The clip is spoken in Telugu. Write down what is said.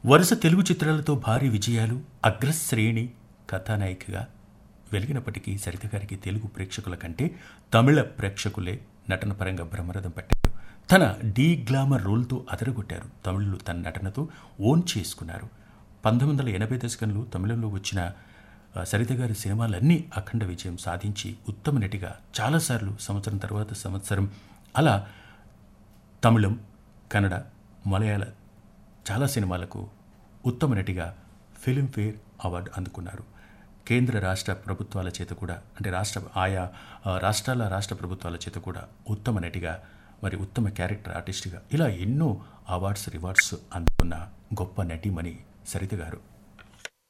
వరుస తెలుగు చిత్రాలతో భారీ విజయాలు అగ్రశ్రేణి కథానాయికగా వెలిగినప్పటికీ సరిత గారికి తెలుగు ప్రేక్షకుల కంటే తమిళ ప్రేక్షకులే నటన పరంగా బ్రహ్మరథం పట్టారు తన డీ గ్లామర్ రోల్తో అదరగొట్టారు తమిళులు తన నటనతో ఓన్ చేసుకున్నారు పంతొమ్మిది వందల ఎనభై దశకంలో తమిళంలో వచ్చిన ఆ, సరిత గారి సినిమాలన్నీ అఖండ విజయం సాధించి ఉత్తమ నటిగా చాలాసార్లు సంవత్సరం తర్వాత సంవత్సరం అలా తమిళం కన్నడ మలయాళ చాలా సినిమాలకు ఉత్తమ నటిగా ఫిలింఫేర్ అవార్డు అందుకున్నారు కేంద్ర రాష్ట్ర ప్రభుత్వాల చేత కూడా అంటే రాష్ట్ర ఆయా ఆ, రాష్ట్రాల రాష్ట్ర ప్రభుత్వాల చేత కూడా ఉత్తమ నటిగా మరి ఉత్తమ క్యారెక్టర్ ఆర్టిస్ట్గా ఇలా ఎన్నో అవార్డ్స్ రివార్డ్స్ అందుకున్న గొప్ప నటిమణి సరిత గారు